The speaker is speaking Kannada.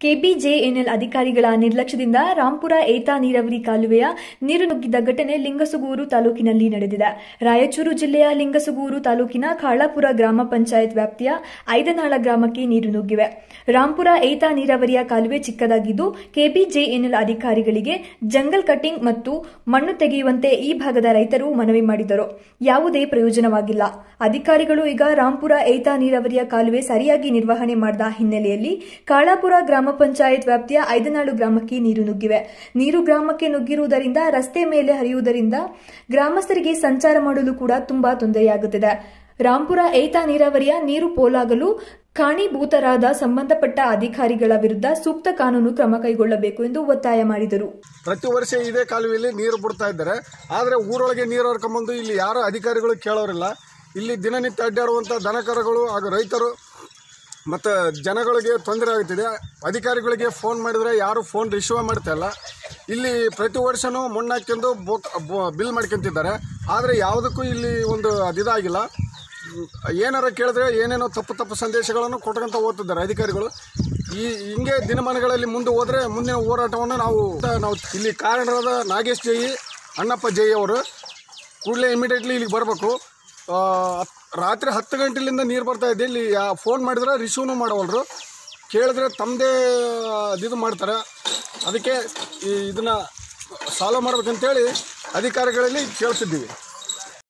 ಕೆಬಿಜೆಎನ್ಎಲ್ ಅಧಿಕಾರಿಗಳ ನಿರ್ಲಕ್ಷ್ಯದಿಂದ ರಾಂಪುರ ಏತ ನೀರಾವರಿ ಕಾಲುವೆಯ ನೀರು ನುಗ್ಗಿದ ಘಟನೆ ಲಿಂಗಸುಗೂರು ತಾಲೂಕಿನಲ್ಲಿ ನಡೆದಿದೆ ರಾಯಚೂರು ಜಿಲ್ಲೆಯ ಲಿಂಗಸುಗೂರು ತಾಲೂಕಿನ ಖಾಳಾಪುರ ಗ್ರಾಮ ಪಂಚಾಯತ್ ವ್ಯಾಪ್ತಿಯ ಐದನಾಳ ಗ್ರಾಮಕ್ಕೆ ನೀರು ನುಗ್ಗಿವೆ ರಾಂಪುರ ಏತ ನೀರಾವರಿಯ ಕಾಲುವೆ ಚಿಕ್ಕದಾಗಿದ್ದು ಕೆಬಿಜೆಎನ್ಎಲ್ ಅಧಿಕಾರಿಗಳಿಗೆ ಜಂಗಲ್ ಕಟಿಂಗ್ ಮತ್ತು ಮಣ್ಣು ತೆಗೆಯುವಂತೆ ಈ ಭಾಗದ ರೈತರು ಮನವಿ ಮಾಡಿದರು ಯಾವುದೇ ಪ್ರಯೋಜನವಾಗಿಲ್ಲ ಅಧಿಕಾರಿಗಳು ಈಗ ರಾಂಪುರ ಏತ ನೀರಾವರಿಯ ಕಾಲುವೆ ಸರಿಯಾಗಿ ನಿರ್ವಹಣೆ ಮಾಡದ ಹಿನ್ನೆಲೆಯಲ್ಲಿ ಕಾಳಾಪುರ ಗ್ರಾಮ ಪಂಚಾಯತ್ ವ್ಯಾಪ್ತಿಯ ಐದನಾಳು ಗ್ರಾಮಕ್ಕೆ ನೀರು ನುಗ್ಗಿವೆ ನೀರು ಗ್ರಾಮಕ್ಕೆ ನುಗ್ಗಿರುವುದರಿಂದ ರಸ್ತೆ ಮೇಲೆ ಹರಿಯುವುದರಿಂದ ಗ್ರಾಮಸ್ಥರಿಗೆ ಸಂಚಾರ ಮಾಡಲು ಕೂಡ ತುಂಬಾ ತೊಂದರೆಯಾಗುತ್ತಿದೆ ರಾಂಪುರ ಏತ ನೀರಾವರಿಯ ನೀರು ಪೋಲಾಗಲು ಕಾರಣೀಭೂತರಾದ ಸಂಬಂಧಪಟ್ಟ ಅಧಿಕಾರಿಗಳ ವಿರುದ್ಧ ಸೂಕ್ತ ಕಾನೂನು ಕ್ರಮ ಕೈಗೊಳ್ಳಬೇಕು ಎಂದು ಒತ್ತಾಯ ಮಾಡಿದರು ಪ್ರತಿ ವರ್ಷ ಇದೇ ಕಾಲುವೆಯಲ್ಲಿ ನೀರು ಬಿಡ್ತಾ ಇದ್ದಾರೆ ಆದರೆ ಊರೊಳಗೆ ನೀರು ಹರ್ಕೊಂಬಂದು ಇಲ್ಲಿ ಯಾರು ಅಧಿಕಾರಿಗಳು ಕೇಳೋರಿಲ್ಲ ಇಲ್ಲಿ ದಿನನಿತ್ಯ ಅಡ್ಡಾಡುವಂಥ ದನಕರುಗಳು ಹಾಗೂ ರೈತರು ಮತ್ತು ಜನಗಳಿಗೆ ತೊಂದರೆ ಆಗುತ್ತಿದೆ ಅಧಿಕಾರಿಗಳಿಗೆ ಫೋನ್ ಮಾಡಿದರೆ ಯಾರು ಫೋನ್ ರಿಸೀವ್ ಮಾಡ್ತಾ ಇಲ್ಲ ಇಲ್ಲಿ ಪ್ರತಿ ವರ್ಷವೂ ಮಣ್ಣು ಹಾಕ್ಕೊಂಡು ಬೋಕ್ ಬೊ- ಬಿಲ್ ಮಾಡ್ಕೊಂತಿದ್ದಾರೆ ಆದರೆ ಯಾವುದಕ್ಕೂ ಇಲ್ಲಿ ಒಂದು ಅದಿದಾಗಿಲ್ಲ ಏನಾರ ಕೇಳಿದ್ರೆ ಏನೇನೋ ತಪ್ಪು ತಪ್ಪು ಸಂದೇಶಗಳನ್ನು ಕೊಟ್ಕೊಂತ ಹೋಗ್ತಿದ್ದಾರೆ ಅಧಿಕಾರಿಗಳು ಈ ಹಿಂಗೆ ದಿನಮಾನಗಳಲ್ಲಿ ಮುಂದೆ ಹೋದರೆ ಮುಂದಿನ ಹೋರಾಟವನ್ನು ನಾವು ನಾವು ಇಲ್ಲಿ ಕಾರಣರಾದ ನಾಗೇಶ್ ಜೈ ಅಣ್ಣಪ್ಪ ಜೈ ಅವರು ಕೂಡಲೇ ಇಮಿಡಿಯೇಟ್ಲಿ ಇಲ್ಲಿಗೆ ಬರಬೇಕು ರಾತ್ರಿ ಹತ್ತು ಗಂಟೆಲಿಂದ ನೀರು ಬರ್ತಾ ಇದೆ ಇಲ್ಲಿ ಫೋನ್ ಮಾಡಿದ್ರೆ ರಿಸೀವ್ನು ಮಾಡೋವಲ್ರು ಕೇಳಿದ್ರೆ ತಮ್ಮದೇ ಇದು ಮಾಡ್ತಾರೆ ಅದಕ್ಕೆ ಈ ಇದನ್ನು ಸಾಲ್ವ್ ಮಾಡ್ಬೇಕಂತೇಳಿ ಅಧಿಕಾರಿಗಳಲ್ಲಿ ಕೇಳಿಸಿದ್ದೀವಿ